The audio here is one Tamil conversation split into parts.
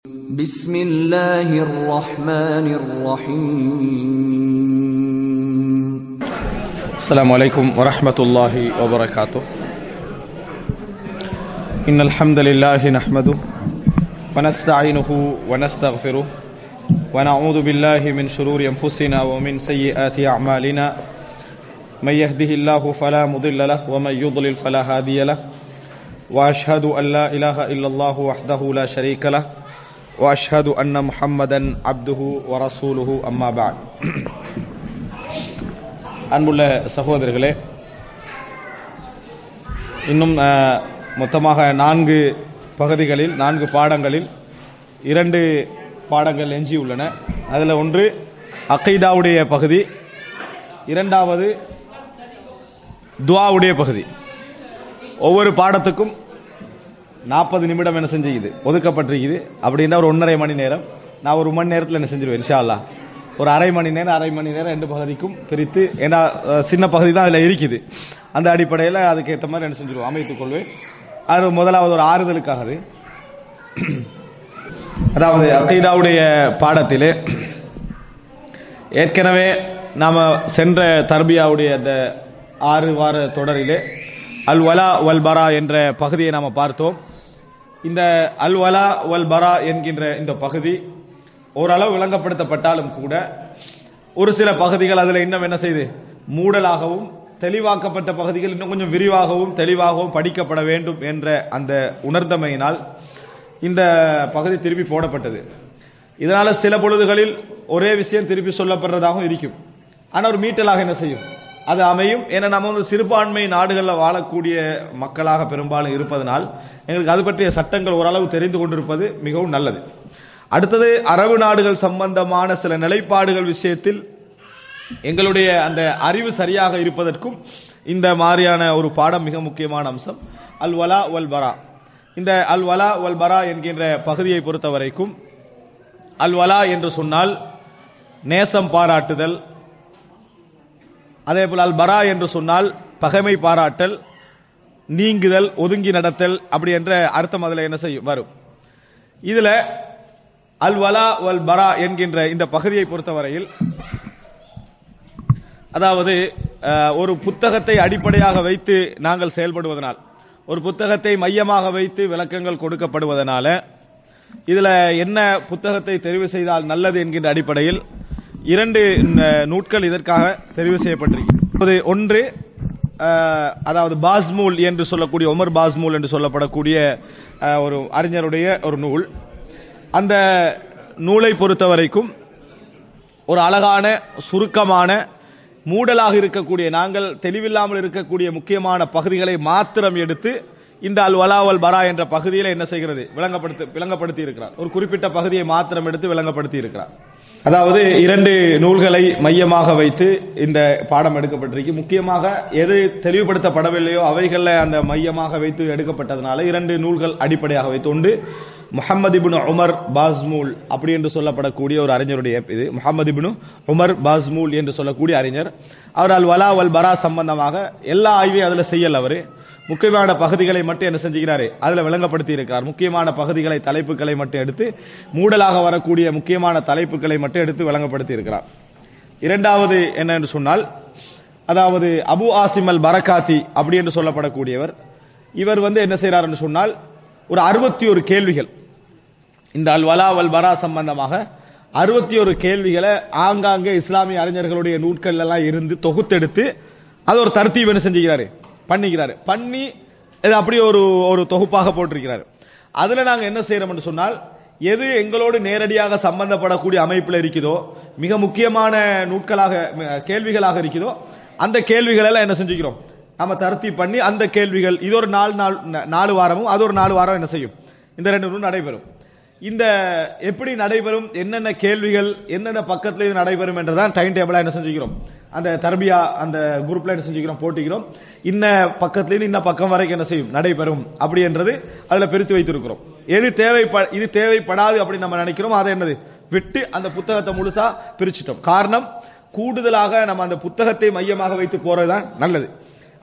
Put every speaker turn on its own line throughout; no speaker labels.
بسم الله الرحمن الرحيم
السلام عليكم ورحمة الله وبركاته إن الحمد لله نحمده ونستعينه ونستغفره ونعوذ بالله من شرور أنفسنا ومن سيئات أعمالنا من يهده الله فلا مضل له ومن يضلل فلا هادي له وأشهد أن لا إله إلا الله وحده لا شريك له وأشهد أن محمدا عبده ورسوله أما بعد அன்புள்ள சகோதரர்களே இன்னும் அஹ், மொத்தமாக நான்கு பகுதிகளில் நான்கு பாடங்களில் இரண்டு பாடங்கள் எஞ்சியுள்ளன அதில் ஒன்று அகைதாவுடைய பகுதி இரண்டாவது துவாவுடைய பகுதி ஒவ்வொரு பாடத்துக்கும் நாற்பது நிமிடம் என்ன செஞ்சுக்குது ஒதுக்கப்பட்டிருக்குது அப்படின்னா ஒரு ஒன்றரை மணி நேரம் நான் ஒரு மணி நேரத்தில் என்ன செஞ்சிருவேன் இன்ஷா அல்லாஹ் ஒரு அரை மணி நேரம் அரை மணி நேரம் ரெண்டு பகுதிக்கும் பிரித்து ஏன்னா அஹ், சின்ன பகுதி தான் அதில் இருக்குது அந்த அடிப்படையில் அதுக்கு ஏற்ற மாதிரி என்ன செஞ்சிருவோம் அமைத்துக் கொள்வேன் அது முதலாவது ஒரு ஆறுதலுக்காக அது. அதாவது அகைதாவுடைய பாடத்திலே ஏற்கனவே நாம சென்ற தர்பியாவுடைய அந்த ஆறு வார தொடரிலே அல் வலா வல் பரா என்ற பகுதியை நாம பார்த்தோம் இந்த அல் வலா வல் பரா என்கின்ற இந்த பகுதி ஓரளவு விளங்கப்படுத்தப்பட்டாலும் கூட ஒரு சில பகுதிகள் அதுல இன்னும் என்ன செய்து மூடலாகவும் தெளிவாக்கப்பட்ட பகுதிகள் இன்னும் கொஞ்சம் விரிவாகவும் தெளிவாகவும் படிக்கப்பட வேண்டும் என்ற அந்த உணர்ந்தமையினால் இந்த பகுதி திருப்பி போடப்பட்டது இதனால சில பொழுதுகளில் ஒரே விஷயம் திருப்பி சொல்லப்படுறதாகவும் இருக்கும் ஆனா ஒரு மீட்டலாக என்ன செய்யும் அது அமையும் ஏன்னா நம்ம வந்து சிறுபான்மை நாடுகளில் வாழக்கூடிய மக்களாக பெரும்பாலும் இருப்பதனால் எங்களுக்கு அது பற்றிய சட்டங்கள் ஓரளவு தெரிந்து கொண்டிருப்பது மிகவும் நல்லது அடுத்தது அரபு நாடுகள் சம்பந்தமான சில நிலைப்பாடுகள் விஷயத்தில் எங்களுடைய அந்த அறிவு சரியாக இருப்பதற்கும் இந்த மாதிரியான ஒரு பாடம் மிக முக்கியமான அம்சம் அல் வலா வல் பரா இந்த அல் வலா வல் பரா என்கின்ற பகுதியை பொறுத்த வரைக்கும் அல் வலா என்று சொன்னால் நேசம் பாராட்டுதல் அதே போல் அல் பரா என்று சொன்னால் பகைமை பாராட்டல் நீங்குதல் ஒதுங்கி நடத்தல் அப்படி என்ற அர்த்தம் அதில் என்ன செய்யும் வரும் இதுல அல் வலா வல் பரா என்கின்ற இந்த பகுதியை பொறுத்தவரையில் அதாவது அஹ், ஒரு புத்தகத்தை அடிப்படையாக வைத்து நாங்கள் செயல்படுவதனால் ஒரு புத்தகத்தை மையமாக வைத்து விளக்கங்கள் கொடுக்கப்படுவதனால இதுல என்ன புத்தகத்தை தெரிவு செய்தால் நல்லது என்கின்ற அடிப்படையில் இரண்டு ந- நூட்கள் இதற்காக தெரிவு செய்யப்பட்டிருக்கிறது ஒன்று அஹ், அதாவது பாஸ்மூல் என்று சொல்லக்கூடிய உமர் பாஸ்மூல் என்று சொல்லப்படக்கூடிய அஹ், ஒரு அறிஞருடைய ஒரு நூல் அந்த நூலை பொறுத்தவரைக்கும் ஒரு அழகான சுருக்கமான மூடலாக இருக்கக்கூடிய நாங்கள் தெளிவில்லாமல் இருக்கக்கூடிய முக்கியமான பகுதிகளை மாத்திரம் எடுத்து இந்த அல் வலாவல் பரா என்ற பகுதியில் என்ன செய்கிறது விளங்கப்படுத்தி விளங்கப்படுத்தி இருக்கிறார் ஒரு குறிப்பிட்ட பகுதியை மாத்திரம் எடுத்து விளங்கப்படுத்தி இருக்கிறார் அதாவது இரண்டு நூல்களை மையமாக வைத்து இந்த பாடம் எடுக்கப்பட்டிருக்கு முக்கியமாக எது தெளிவுபடுத்தப்படவில்லையோ அவைகளில் அந்த மையமாக வைத்து எடுக்கப்பட்டதனால இரண்டு நூல்கள் அடிப்படையாக வைத்து உண்டு முஹம்மது இப்னு உமர் பாஸ்மூல் அப்படி என்று சொல்லப்படக்கூடிய ஒரு அறிஞருடைய இது முஹம்மது இப்னு உமர் பாஸ்மூல் என்று சொல்லக்கூடிய அறிஞர் அவர் அல் வலா வல் பரா சம்பந்தமாக எல்லா ஆய்வையும் அதுல செய்யல அவரு முக்கியமான பகுதிகளை மட்டும் என்ன செஞ்சுக்கிறாரு அதுல விளங்கப்படுத்தி இருக்கிறார் முக்கியமான பகுதிகளை தலைப்புகளை மட்டும் எடுத்து மூடலாக வரக்கூடிய முக்கியமான தலைப்புகளை மட்டும் எடுத்து விளங்கப்படுத்தி இருக்கிறார் இரண்டாவது என்ன என்று சொன்னால் அதாவது அபு ஆசிம் அல் பரகாத்தி அப்படி என்று சொல்லப்படக்கூடியவர் இவர் வந்து என்ன செய்றார் என்று சொன்னால் ஒரு அறுபத்தி ஒரு கேள்விகள் இந்த அல் வலா வல் பரா சம்பந்தமாக அறுபத்தி ஒரு கேள்விகளை ஆங்காங்கே இஸ்லாமிய அறிஞர்களுடைய நூட்கள் எல்லாம் இருந்து தொகுத்தெடுத்து அது ஒரு தர்த்தீப் என்ன செஞ்சுக்கிறாரு பண்ணிக்கிறாரு பண்ணி இது அப்படியே ஒரு ஒரு தொகுப்பாக போட்டிருக்கிறாரு அதுல நாங்க என்ன செய்யறோம்னு சொன்னால் எது எங்களோடு நேரடியாக சம்பந்தப்படக்கூடிய அமைப்பில் இருக்குதோ மிக முக்கியமான நூட்களாக ம- கேள்விகளாக இருக்குதோ அந்த கேள்விகள் எல்லாம் என்ன செஞ்சுக்கிறோம் நம்ம தருத்தி பண்ணி அந்த கேள்விகள் இது ஒரு நாலு நாள் ந- நாலு வாரமும் அது ஒரு நாலு வாரம் என்ன செய்யும் இந்த ரெண்டு நூல் நடைபெறும் இந்த எப்படி நடைபெறும் என்னென்ன கேள்விகள் எந்தெந்த பக்கத்துல இது நடைபெறும் என்றதான் டைம் டேபிளா என்ன செஞ்சுக்கிறோம் அந்த தர்பியா அந்த குரூப்ல என்ன செஞ்சுக்கிறோம் போட்டிக்கிறோம் இன்ன பக்கத்துல இருந்து இன்ன பக்கம் வரைக்கும் என்ன செய்யும் நடைபெறும் அப்படி என்றது அதுல பிரித்து வைத்திருக்கிறோம் எது தேவை இது தேவைப்படாது அப்படின்னு நம்ம நினைக்கிறோம் அதை என்னது விட்டு அந்த புத்தகத்தை முழுசா பிரிச்சிட்டோம் காரணம் கூடுதலாக நம்ம அந்த புத்தகத்தை மையமாக வைத்து போறதுதான் நல்லது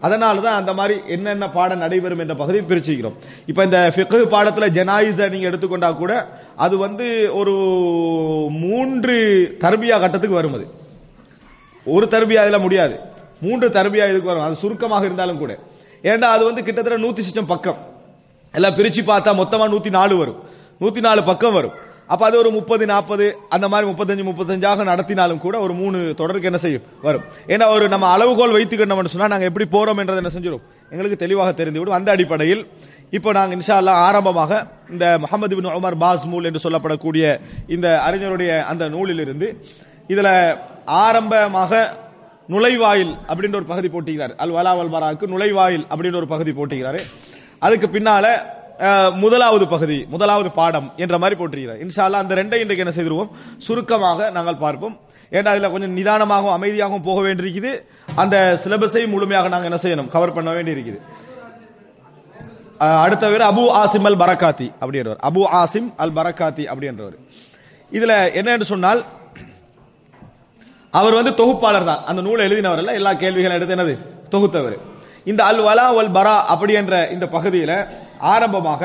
அதனால தான் அந்த மாதிரி என்னென்ன பாடம் நடைபெறும் என்ற பகுதியை பிரிச்சுக்கிறோம் இப்போ இந்த ஃபிqh பாடத்துல ஜனாயிஸை நீங்க எடுத்துக்கொண்டா கூட அது வந்து ஒரு மூன்று தர்பியா கட்டத்துக்கு வரும் அது ஒரு தர்பியா இதுல முடியாது மூன்று தர்பியா இதுக்கு வரும் அது சுருக்கமாக இருந்தாலும் கூட ஏன்டா அது வந்து கிட்டத்தட்ட நூத்தி சிஸ்டம் பக்கம் எல்லாம் பிரிச்சு பார்த்தா மொத்தமா நூத்தி நாலு வரும் நூத்தி நாலு பக்கம் வரும் அப்ப அது ஒரு முப்பது நாற்பது அந்த மாதிரி முப்பத்தஞ்சு முப்பத்தஞ்சாக நடத்தினாலும் கூட ஒரு மூணு தொடருக்கு என்ன செய்யும் வரும் ஏன்னா ஒரு நம்ம அளவுகோல் வைத்துக்கணும்னு சொன்னா நாங்க எப்படி போறோம் என்றதை என்ன செஞ்சிடும் எங்களுக்கு தெளிவாக தெரிந்துவிடும் அந்த அடிப்படையில் இப்போ நாங்கள் இன்ஷா அல்லாஹ் ஆரம்பமாக இந்த முகமது பின் உமர் பாஸ்மூல் என்று சொல்லப்படக்கூடிய இந்த அறிஞருடைய அந்த நூலிலிருந்து இதுல ஆரம்பமாக நுழைவாயில் அப்படின்ற ஒரு பகுதி போட்டிக்கிறார் அல் வலா வல் பராக்கு நுழைவாயில் அப்படின்ற ஒரு பகுதி போட்டிக்கிறாரு அதுக்கு பின்னால அஹ், முதலாவது பகுதி முதலாவது பாடம் என்ற மாதிரி போட்டிருக்கிறார் இன்ஷா அல்லாஹ் அந்த ரெண்டையும் இன்றைக்கு என்ன செய்திருவோம் சுருக்கமாக நாங்கள் பார்ப்போம் ஏன்னா அதுல கொஞ்சம் நிதானமாகவும் அமைதியாகவும் போக வேண்டியிருக்குது அந்த சிலபஸை முழுமையாக நாங்கள் என்ன செய்யணும் கவர் பண்ண வேண்டியிருக்குது அஹ், அடுத்தவர் அபு ஆசிம் அல் பரக்காத்தி அப்படின்றவர் அபு ஆசிம் அல் பரக்காத்தி அப்படின்றவர் இதுல என்னன்னு சொன்னால் அவர் வந்து தொகுப்பாளர் தான் அந்த நூலை எழுதினவர் அல்ல எல்லா கேள்விகளும் எடுத்து என்னது தொகுத்தவர் இந்த அல் வலா வல் பரா அப்படி என்ற இந்த பகுதியில ஆரம்பமாக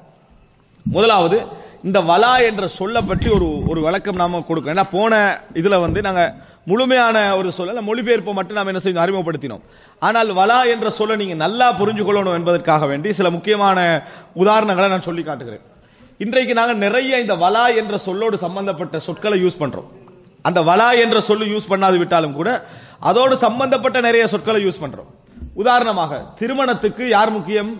முதலாவது இந்த வலா என்ற சொல்ல பற்றி ஒரு ஒரு விளக்கம் நாம கொடுக்கணும் ஏன்னா போன இதுல வந்து நாங்க முழுமையான ஒரு சொல்லல மொழிபெயர்ப்பை மட்டும் நாம என்ன செய்யணும் அறிமுகப்படுத்தினோம் ஆனால் வலா என்ற சொல்ல நீங்க நல்லா புரிஞ்சு கொள்ளணும் என்பதற்காக வேண்டி சில முக்கியமான உதாரணங்களை நான் சொல்லி காட்டுகிறேன் இன்றைக்கு நாங்க நிறைய இந்த வலா என்ற சொல்லோடு சம்பந்தப்பட்ட சொற்களை யூஸ் பண்றோம் அந்த வலா என்ற சொல்லு யூஸ் பண்ணாது விட்டாலும் கூட அதோடு சம்பந்தப்பட்ட நிறைய சொற்களை யூஸ் பண்றோம் உதாரணமாக திருமணத்துக்கு யார் முக்கியம்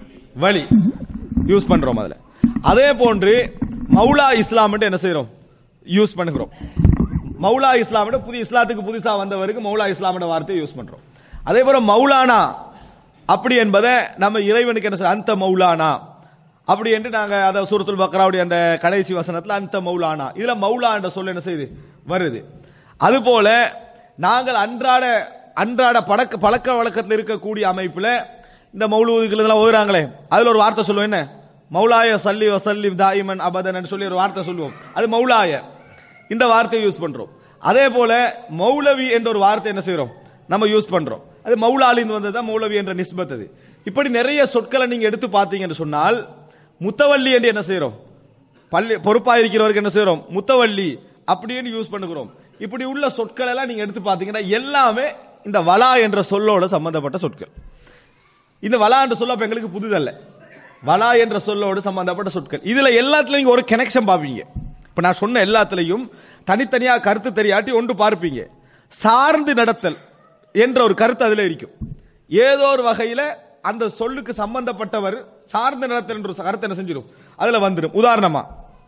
வழி யூஸ் பண்றோம் அதுல அதே போன்று மௌலா இஸ்லாம் என்ன செய்றோம் யூஸ் பண்ணுகிறோம் மௌலா இஸ்லாம் புதிய இஸ்லாத்துக்கு புதுசா வந்தவருக்கு மௌலா இஸ்லாம் வார்த்தையை யூஸ் பண்றோம் அதே போல மௌலானா அப்படி என்பதை நம்ம இறைவனுக்கு என்ன சொல்ற அந்த மௌலானா அப்படி என்று நாங்க அதை சூரத்துல் பக்ராவுடைய அந்த கடைசி வசனத்துல அந்த மௌலானா இதுல மௌலா என்ற சொல் என்ன செய்யுது வருது அதுபோல நாங்கள் அன்றாட அன்றாட பழக்க பழக்க வழக்கத்தில் இருக்கக்கூடிய அமைப்புல இந்த மௌலூதுகள் இதெல்லாம் ஓதுறாங்களே அதுல ஒரு வார்த்தை சொல்லுவோம் என்ன மௌலாய சல்லி வசல்லி தாயிமன் அபதன் சொல்லி ஒரு வார்த்தை சொல்லுவோம் அது மௌலாய இந்த வார்த்தையை யூஸ் பண்றோம் அதே போல மௌலவி என்ற ஒரு வார்த்தை என்ன செய்றோம் நம்ம யூஸ் பண்றோம் அது மௌலாலிந்து வந்தது மௌலவி என்ற நிஸ்பத் அது இப்படி நிறைய சொற்களை நீங்க எடுத்து பார்த்தீங்கன்னு சொன்னால் முத்தவள்ளி என்று என்ன செய்றோம் பள்ளி பொறுப்பா இருக்கிறவருக்கு என்ன செய்றோம் முத்தவள்ளி அப்படின்னு யூஸ் பண்ணுகிறோம் இப்படி உள்ள சொற்கள் எல்லாம் நீங்க எடுத்து பார்த்தீங்கன்னா எல்லாமே இந்த வலா என்ற சொல்லோட சம்பந்தப்பட்ட சொற்கள் இந்த வலா என்ற சொல்ல அப்ப எங்களுக்கு புதுதல்ல வலா என்ற சொல்லோடு சம்பந்தப்பட்ட சொற்கள் இதுல எல்லாத்துலயும் ஒரு கனெக்ஷன் பார்ப்பீங்க இப்ப நான் சொன்ன எல்லாத்துலயும் தனித்தனியா கருத்து தெரியாட்டி ஒன்று பார்ப்பீங்க சார்ந்து நடத்தல் என்ற ஒரு கருத்து அதுல இருக்கும் ஏதோ ஒரு வகையில அந்த சொல்லுக்கு சம்பந்தப்பட்டவர் சார்ந்து நடத்தல் என்ற ஒரு கருத்து என்ன செஞ்சிடும் அதுல வந்துடும் உதாரணமா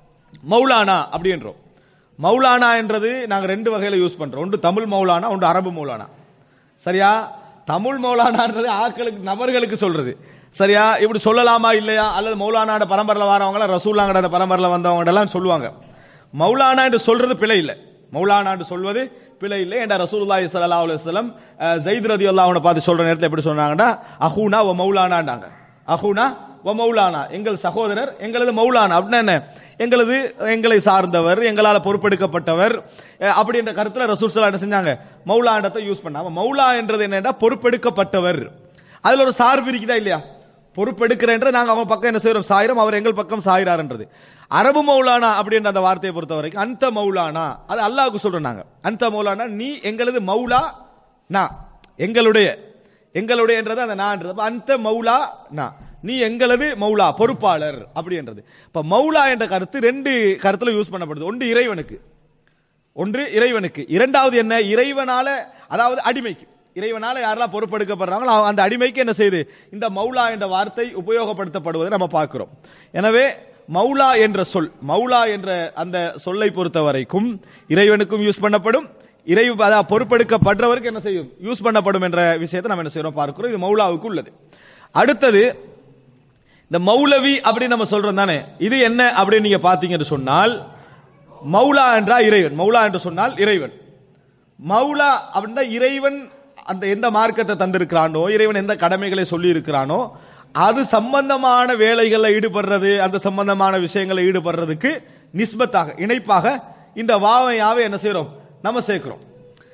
மௌலானா அப்படின்றோம் மௌலானா என்றது நாங்க ரெண்டு வகையில யூஸ் பண்றோம் ஒன்று தமிழ் மௌலானா ஒன்று அரபு மௌலானா சரியா தமிழ் மௌலானான்றது ஆட்களுக்கு நபர்களுக்கு சொல்றது சரியா இப்படி சொல்லலாமா இல்லையா அல்லது மௌலானாட பரம்பரையில் வரவங்க ரசூல்லாங்கட அந்த பரம்பரையில் வந்தவங்க எல்லாம் சொல்லுவாங்க மௌலானா என்று சொல்றது பிழை இல்லை மௌலானா என்று சொல்வது பிழை இல்லை என்ற ரசூலுல்லாஹி ஸல்லல்லாஹு அலைஹி வஸல்லம் அஹ், ஜெயித் ரலியல்லாஹு அன்ஹு பார்த்து சொல்ற நேரத்தில் எப்படி சொன்னாங்கன்னா அஹூனா வ மௌலானாண்டாங்க அஹூனா வ மௌலானா எங்கள் சகோதரர் எங்களது மௌலானா அப்படின்னா என்ன எங்களது எங்களை சார்ந்தவர் எங்களால் பொறுப்பெடுக்கப்பட்டவர் அஹ், அப்படி என்ற கருத்துல ரசூல் ஸல்லல்லாஹு என்ன செஞ்சாங்க மௌலாண்டத்தை யூஸ் பண்ணாம மௌலா என்றது என்னன்னா பொறுப்பெடுக்கப்பட்டவர் அதுல ஒரு சார்பு இருக்குதா இல்லையா பொறுப்பெடுக்கிறேன்ற நாங்க அவங்க பக்கம் என்ன செய்யறோம் சாயிரம் அவர் எங்கள் பக்கம் சாயிறாருன்றது அரபு மௌலானா அப்படின்ற அந்த வார்த்தையை பொறுத்த வரைக்கும் அந்த மௌலானா அது அல்லாஹ்வுக்கு சொல்றோம் நாங்க அந்த மௌலானா நீ எங்களது மௌலா நான் எங்களுடைய எங்களுடைய என்றது அந்த நான்றது அப்ப அந்த மௌலா நான் நீ எங்களது மௌலா பொறுப்பாளர் அப்படின்றது இப்ப மௌலா என்ற கருத்து ரெண்டு கருத்துல யூஸ் பண்ணப்படுது ஒன்று இறைவனுக்கு ஒன்று இறைவனுக்கு இரண்டாவது என்ன இறைவனால அதாவது அடிமைக்கு இறைவனால யாரெல்லாம் பொறுப்பெடுக்கப்படுறாங்களோ அவ- அந்த அடிமைக்கு என்ன செய்யுது இந்த மௌலா என்ற வார்த்தை உபயோகப்படுத்தப்படுவதை நம்ம பார்க்கிறோம் எனவே மௌலா என்ற சொல் மௌலா என்ற அந்த சொல்லை பொறுத்த வரைக்கும் இறைவனுக்கும் யூஸ் பண்ணப்படும் இறை அதாவது பொறுப்பெடுக்கப்படுறவருக்கு என்ன செய்யும் யூஸ் பண்ணப்படும் என்ற விஷயத்தை நம்ம என்ன செய்யறோம் பார்க்கிறோம் இது மௌலாவுக்கு உள்ளது அடுத்தது இந்த மௌலவி அப்படின்னு நம்ம சொல்றோம் தானே இது என்ன அப்படின்னு நீங்க பாத்தீங்கன்னு சொன்னால் மௌலா என்றா இறைவன் மௌலா என்று சொன்னால் இறைவன் மௌலா அப்படின்னா இறைவன் அந்த எந்த மார்க்கத்தை தந்திருக்கிறானோ இறைவன் எந்த கடமைகளை சொல்லி இருக்கிறானோ அது சம்பந்தமான வேலைகளில் ஈடுபடுறது அந்த சம்பந்தமான விஷயங்களில் ஈடுபடுறதுக்கு நிஸ்பத்தாக இணைப்பாக இந்த வாவை யாவை என்ன செய்றோம் நம்ம சேர்க்கிறோம்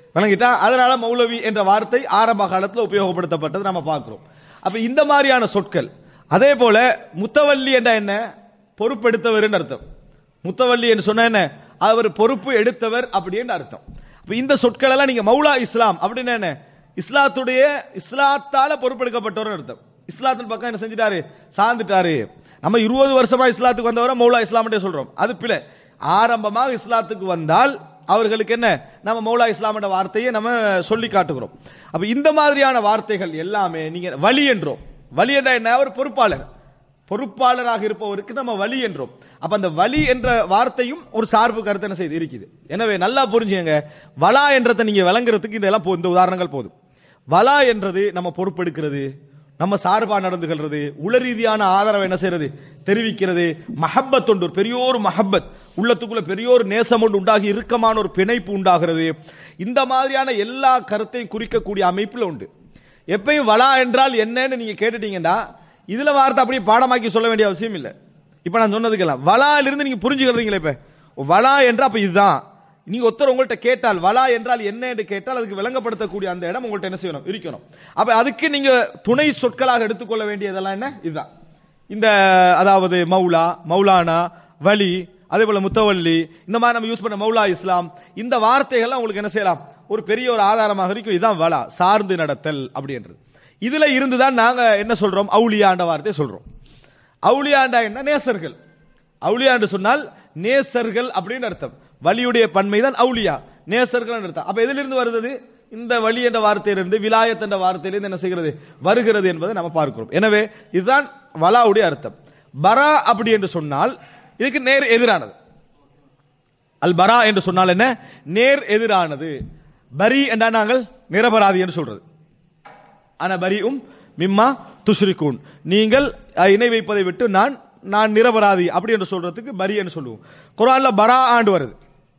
விளங்கிட்டா அதனால மௌலவி என்ற வார்த்தை ஆரம்ப காலத்தில் உபயோகப்படுத்தப்பட்டது நம்ம பார்க்கிறோம் அப்ப இந்த மாதிரியான சொற்கள் அதே போல முத்தவல்லி என்ற என்ன பொறுப்பெடுத்தவர் அர்த்தம் முத்தவல்லி என்று சொன்ன என்ன அவர் பொறுப்பு எடுத்தவர் அப்படின்னு அர்த்தம் அப்ப இந்த சொற்கள் எல்லாம் நீங்க மௌலா இஸ்லாம் அப்படின்னு என்ன இஸ்லாத்துடைய இஸ்லாத்தால பொறுப்பெடுக்கப்பட்டவர் அர்த்தம் இஸ்லாத்தின் பக்கம் என்ன செஞ்சிட்டாரு சார்ந்துட்டாரு நம்ம இருபது வருஷமா இஸ்லாத்துக்கு வந்தவரை மௌலா இஸ்லாம் சொல்றோம் அது பிள்ளை ஆரம்பமாக இஸ்லாத்துக்கு வந்தால் அவர்களுக்கு என்ன நம்ம மௌலா இஸ்லாம் என்ற வார்த்தையை நம்ம சொல்லி காட்டுகிறோம் அப்ப இந்த மாதிரியான வார்த்தைகள் எல்லாமே நீங்க வழி என்றோம் வழி என்ற என்ன ஒரு பொறுப்பாளர் பொறுப்பாளராக இருப்பவருக்கு நம்ம வழி என்றோம் அப்ப அந்த வழி என்ற வார்த்தையும் ஒரு சார்பு கருத்து என்ன செய்து இருக்குது எனவே நல்லா புரிஞ்சுங்க வலா என்றதை நீங்க விளங்குறதுக்கு இதெல்லாம் போ- இந்த உதாரணங்கள் போதும் வலா என்றது நம்ம பொறுப்பெடுக்கிறது நம்ம சார்பா நடந்துகிறது உள ரீதியான ஆதரவை என்ன செய்யறது தெரிவிக்கிறது மஹப்பத் ஒன்று ஒரு பெரிய ஒரு மஹப்பத் உள்ளத்துக்குள்ள பெரிய ஒரு நேசம் ஒன்று உண்டாகி இறுக்கமான ஒரு பிணைப்பு உண்டாகிறது இந்த மாதிரியான எல்லா கருத்தையும் குறிக்கக்கூடிய அமைப்புல உண்டு எப்பயும் வலா என்றால் என்னன்னு நீங்க கேட்டுட்டீங்கன்னா இதுல வார்த்தை அப்படியே பாடமாக்கி சொல்ல வேண்டிய அவசியம் இல்லை இப்ப நான் சொன்னதுக்கெல்லாம் வலால இருந்து நீங்க புரிஞ்சுக்கிறீங்களே இப்ப வலா என்றா அப்ப இதுதான் நீங்க ஒருத்தர் உங்கள்ட்ட கேட்டால் வலா என்றால் என்ன என்று கேட்டால் அதுக்கு விளங்கப்படுத்தக்கூடிய அந்த இடம் உங்கள்ட்ட என்ன செய்யணும் இருக்கணும் அப்ப அதுக்கு நீங்க துணை சொற்களாக எடுத்துக்கொள்ள வேண்டியதெல்லாம் என்ன இதுதான் இந்த அதாவது மௌலா மௌலானா வலி அதே போல முத்தவல்லி இந்த மாதிரி நம்ம யூஸ் பண்ண மௌலா இஸ்லாம் இந்த வார்த்தைகள்லாம் உங்களுக்கு என்ன செய்யலாம் ஒரு பெரிய ஒரு ஆதாரமாக இருக்கும் இதுதான் வலா சார்ந்து நடத்தல் அப்படின்றது இதுல இருந்துதான் நாங்க என்ன சொல்றோம் அவுலியாண்ட வார்த்தையை சொல்றோம் அவுலியாண்டா என்ன நேசர்கள் அவுலியாண்டு சொன்னால் நேசர்கள் அப்படின்னு அர்த்தம் வலியுடைய பன்மை தான் அவுலியா நேசர்கள் அர்த்தம் அப்ப எதிலிருந்து வருது இந்த வலி என்ற வார்த்தையிலிருந்து விலாயத் என்ற வார்த்தையிலிருந்து என்ன செய்கிறது வருகிறது என்பதை நம்ம பார்க்கிறோம் எனவே இதுதான் வலாவுடைய அர்த்தம் பரா அப்படி என்று சொன்னால் இதுக்கு நேர் எதிரானது அல் பரா என்று சொன்னால் என்ன நேர் எதிரானது பரி என்றால் நாங்கள் நிரபராதி என்று சொல்றது ஆனா பரியும் மிம்மா துஷ்ரிகூன் நீங்கள் அஹ், இணை வைப்பதை விட்டு நான் நான் நிரபராதி அப்படி என்று சொல்றதுக்கு பரி என்று சொல்லுவோம் குரான்ல பரா ஆண்டு வருது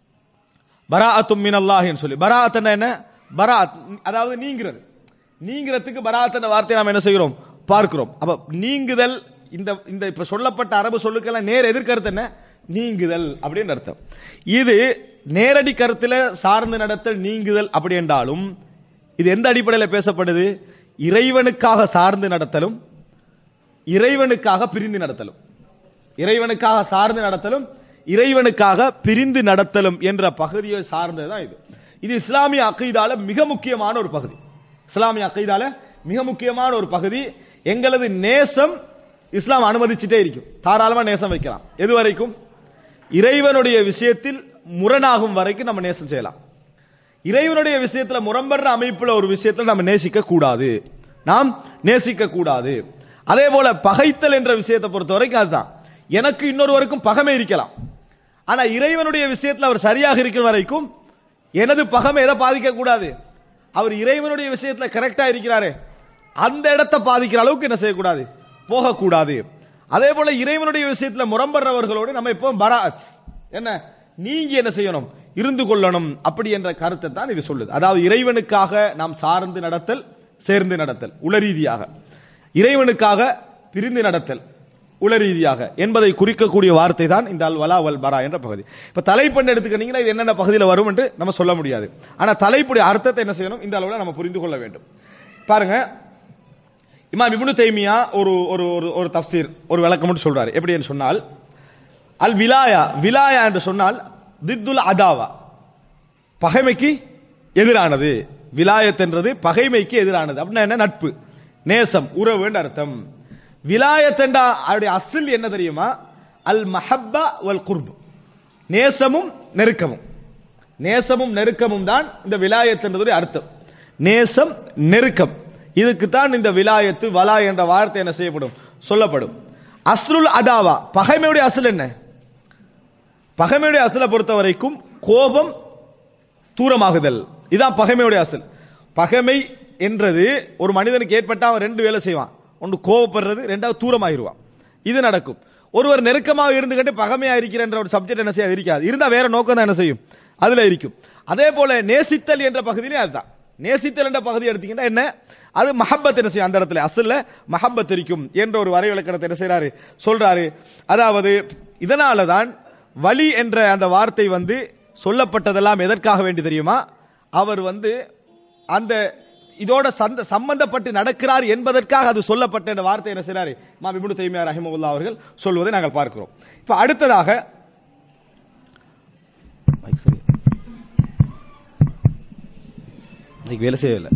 பராஅத்தும் மினல்லாஹ் என்று சொல்லி பராஅத் என்ன பராத் அதாவது நீங்கிறது நீங்கிறதுக்கு பராத் என்ற வார்த்தையை நாம் என்ன செய்கிறோம் பார்க்கிறோம் அப்ப நீங்குதல் இந்த இந்த இப்ப சொல்லப்பட்ட அரபு சொல்லுக்கெல்லாம் நேர் எதிர்கருத்து என்ன நீங்குதல் அப்படின்னு அர்த்தம் இது நேரடி கருத்துல சார்ந்து நடத்தல் நீங்குதல் அப்படி என்றாலும் இது எந்த அடிப்படையில் பேசப்படுது இறைவனுக்காக சார்ந்து நடத்தலும் இறைவனுக்காக பிரிந்து நடத்தலும் இறைவனுக்காக சார்ந்து நடத்தலும் இறைவனுக்காக பிரிந்து நடத்தலும் என்ற பகுதியை சார்ந்ததுதான் இது இது இஸ்லாமிய அக்கீதால மிக முக்கியமான ஒரு பகுதி இஸ்லாமிய அக்கீதால மிக முக்கியமான ஒரு பகுதி எங்களது நேசம் இஸ்லாம் அனுமதிச்சுட்டே இருக்கும் தாராளமா நேசம் வைக்கலாம் எது வரைக்கும் இறைவனுடைய விஷயத்தில் முரணாகும் வரைக்கும் நம்ம நேசம் செய்யலாம் இறைவனுடைய விஷயத்துல முரம்படுற அமைப்புல ஒரு விஷயத்துல நம்ம நேசிக்க கூடாது நாம் நேசிக்க கூடாது அதே போல பகைத்தல் என்ற விஷயத்தை பொறுத்த வரைக்கும் அதுதான் எனக்கு இன்னொருவருக்கும் பகமை இருக்கலாம் ஆனா இறைவனுடைய விஷயத்துல அவர் சரியாக இருக்கிற வரைக்கும் எனது பகமை எதை பாதிக்க கூடாது அவர் இறைவனுடைய விஷயத்துல கரெக்டா இருக்கிறாரே அந்த இடத்தை பாதிக்கிற அளவுக்கு என்ன செய்யக்கூடாது போகக்கூடாது அதே போல இறைவனுடைய விஷயத்துல முரம்படுறவர்களோடு நம்ம இப்போ பராத் என்ன நீங்க என்ன செய்யணும் இருந்து கொள்ளணும் அப்படி என்ற கருத்தை தான் இது சொல்லுது அதாவது இறைவனுக்காக நாம் சார்ந்து நடத்தல் சேர்ந்து நடத்தல் உளரீதியாக இறைவனுக்காக பிரிந்து நடத்தல் உளரீதியாக என்பதை குறிக்கக்கூடிய வார்த்தை தான் இந்த அல் வலா வல் பரா என்ற பகுதி இப்ப தலைப்பெண் எடுத்துக்கிட்டீங்கன்னா இது என்னென்ன பகுதியில் வரும் என்று நம்ம சொல்ல முடியாது ஆனா தலைப்புடைய அர்த்தத்தை என்ன செய்யணும் இந்த அளவில் நம்ம புரிந்து கொள்ள வேண்டும் பாருங்க இமாம் இப்னு தைமியா ஒரு ஒரு ஒரு- ஒரு தஃப்சீர் ஒரு விளக்கம் மட்டும் சொல்றாரு எப்படி என்று சொன்னால் அல் விலாயா விலாயா என்று சொன்னால் தித்துல் அதாவா பகைமைக்கு எதிரானது விலாயத் என்றது பகைமைக்கு எதிரானது அப்படின்னா என்ன நட்பு நேசம் உறவு என்ற அர்த்தம் விலாயத் என்ற அவருடைய அசில் என்ன தெரியுமா அல் மஹப்பா வல் குர்ப் நேசமும் நெருக்கமும் நேசமும் நெருக்கமும் தான் இந்த விலாயத் என்றதுடைய அர்த்தம் நேசம் நெருக்கம் இதுக்கு தான் இந்த விலாயத்து வலா என்ற வார்த்தை என்ன செய்யப்படும் சொல்லப்படும் அஸ்ருல் அதாவா பகைமையுடைய அசல் என்ன பகைமையுடைய அசலை பொறுத்த வரைக்கும் கோபம் தூரமாகுதல் இதான் பகைமையுடைய அசல் பகைமை என்றது ஒரு மனிதனுக்கு ஏற்பட்டா அவன் ரெண்டு வேலை செய்வான் ஒன்று கோபப்படுறது ரெண்டாவது தூரமாயிருவான் இது நடக்கும் ஒருவர் நெருக்கமாக இருந்துகிட்டு பகைமையா இருக்கிற என்ற ஒரு சப்ஜெக்ட் என்ன செய்யாது இருக்காது இருந்தா வேற நோக்கம் தான் என்ன செய்யும் அதுல இருக்கும் அதே போல நேசித்தல் என்ற பகுதியிலே அதுதான் நேசித்தல் என்ற பகுதி எடுத்தீங்கன்னா என்ன அது மஹப்பத் என்ன செய்யும் அந்த இடத்துல அசல்ல மஹப்பத் இருக்கும் என்ற ஒரு வரை விளக்கணத்தை என்ன செய்றாரு சொல்றாரு அதாவது இதனால தான் வலி என்ற அந்த வார்த்தை வந்து சொல்லப்பட்டதெல்லாம் எதற்காக வேண்டி தெரியுமா அவர் வந்து அந்த இதோட சந்த சம்பந்தப்பட்டு நடக்கிறார் என்பதற்காக அது சொல்லப்பட்ட இந்த வார்த்தை என்ன செய்றாரு மாம் இப்னு தைமியா ரஹிமவுல்லா அவர்கள் சொல்வதை நாங்கள் பார்க்கிறோம் இப்ப அடுத்ததாக மைக் சரி. இன்னைக்கு வேலை செய்யவில்லை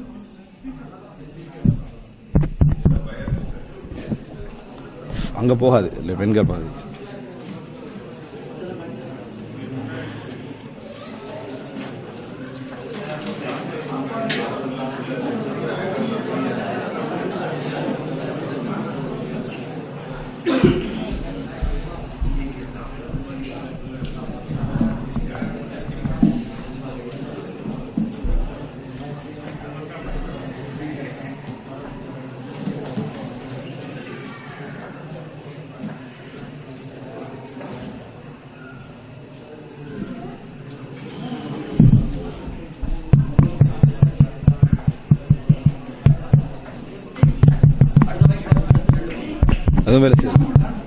அங்க போகாது இல்ல பெண்கள் பாது அதுவும் வேலை செய்யுது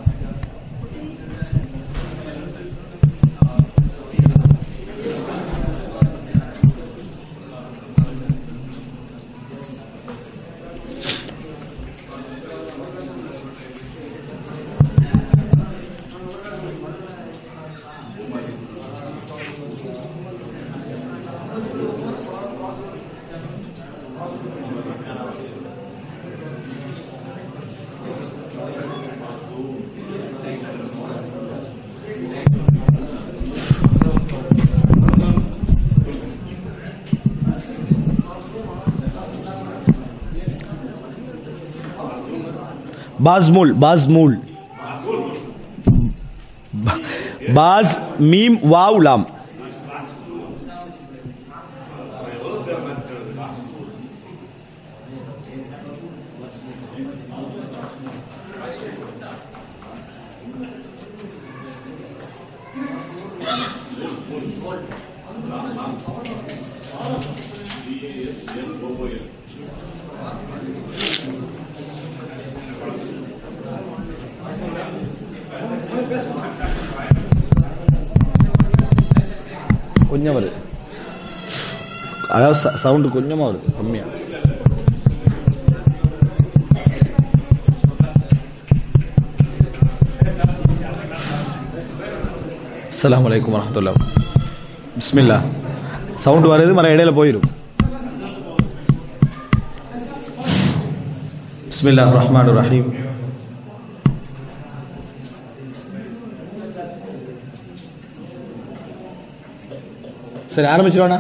बाजमूल बाजमूल बाज मीम वाव लाम கொஞ்சம் வருது அதாவது சவுண்டு கொஞ்சமா வருது கம்மியா அஸ்ஸலாமு அலைக்கும் வரஹ்மத்துல்லாஹ் பிஸ்மில்லா சவுண்ட் வருது மர இடையில போயிடும் பிஸ்மில்லா ரஹ்மான் ரஹீம் சரி ஆரம்பிச்சிருவானா